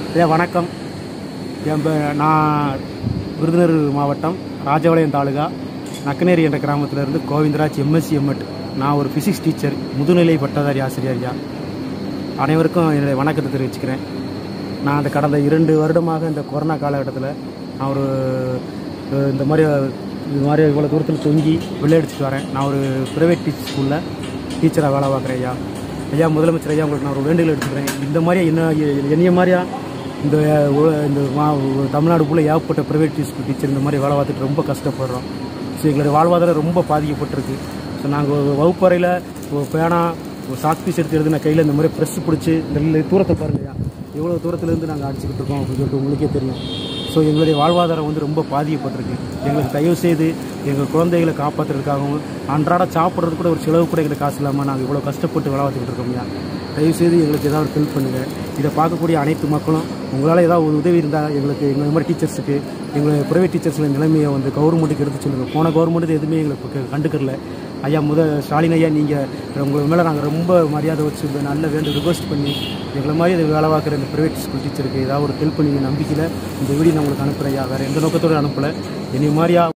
ஐயா வணக்கம் என் பே- நான் விருதுநகர் மாவட்டம் ராஜபாளையம் தாலுகா நக்கனேரி என்ற கிராமத்தில் இருந்து கோவிந்தராஜ் எம்எஸ்சி எம்எட் நான் ஒரு ஃபிசிக்ஸ் டீச்சர் முதுநிலை பட்டதாரி ஆசிரியர் ஐயா அனைவருக்கும் என்னுடைய வணக்கத்தை தெரிவிச்சுக்கிறேன் நான் அந்த கடந்த இரண்டு வருடமாக இந்த கொரோனா காலகட்டத்தில் நான் ஒரு அஹ், இந்த மாதிரி இது மாதிரி இவ்வளோ தூரத்தில் தொங்கி வெள்ளையடிச்சிட்டு வரேன் நான் ஒரு ப்ரைவேட் டீச் ஸ்கூலில் டீச்சராக வேலை பார்க்குறேன் ஐயா ஐயா முதலமைச்சர் ஐயா உங்களுக்கு நான் ஒரு வேண்டுதல் எடுத்துக்கிறேன் இந்த மாதிரியா என்ன என்னைய மாதிரியா இந்த உ- இந்த மா- தமிழ்நாடு ஃபுல்லாக ஏகப்பட்ட ப்ரைவேட் ஸ்கூல் டீச்சர் இந்த மாதிரி வேலை பார்த்துட்டு ரொம்ப கஷ்டப்படுறோம் ஸோ எங்களுடைய வாழ்வாதாரம் ரொம்ப பாதிக்கப்பட்டிருக்கு ஸோ நாங்கள் வகுப்பறையில் ஒரு பேனா ஒரு சாக் பீஸ் எடுத்து எழுதின கையில் இந்த மாதிரி ப்ரெஸ் பிடிச்சி இந்த தூரத்தை பாருங்கய்யா எவ்வளோ தூரத்துலேருந்து நாங்கள் அடிச்சுக்கிட்டு இருக்கோம் அப்படின்னு சொல்லிட்டு உங்களுக்கே தெரியும் ஸோ எங்களுடைய வாழ்வாதாரம் வந்து ரொம்ப பாதிக்கப்பட்டிருக்கு எங்களுக்கு தயவு செய்து எங்கள் குழந்தைகளை காப்பாற்றுறதுக்காகவும் அன்றாட சாப்பிட்றது கூட ஒரு செலவு கூட எங்களுக்கு காசு இல்லாமல் நாங்கள் இவ்வளோ கஷ்டப்பட்டு வேலை பார்த்துக்கிட்டு இருக்கோம்யா தயவு செய்து எங்களுக்கு ஏதாவது ஹெல்ப் பண்ணுங்கள் இதை பார்க்கக்கூடிய அனைத்து மக்களும் உங்களால் ஏதாவது ஒரு உதவி இருந்தால் எங்களுக்கு எங்கள் மாதிரி டீச்சர்ஸுக்கு எங்களை ப்ரைவேட் டீச்சர்ஸில் நிலைமையை வந்து கவர்மெண்ட்டுக்கு எடுத்து சொல்லுங்கள் போன கவர்மெண்ட் எதுவுமே எங்களுக்கு க- கண்டுக்கறல ஐயா முத ஸ்டாலின் ஐயா நீங்கள் உங்களுக்கு மேலே நாங்கள் ரொம்ப மரியாதை வச்சு இந்த நல்ல வேண்டு ரிக்வஸ்ட் பண்ணி எங்களை மாதிரி இது வேலை பார்க்குற இந்த ப்ரைவேட் ஸ்கூல் டீச்சருக்கு ஏதாவது ஒரு ஹெல்ப் பண்ணி நம்பிக்கையில் இந்த வீடியோ நான் உங்களுக்கு அனுப்புகிறேன் ஐயா வேறு எந்த நோக்கத்தோடு அனுப்பலை என்னை மாதிரியா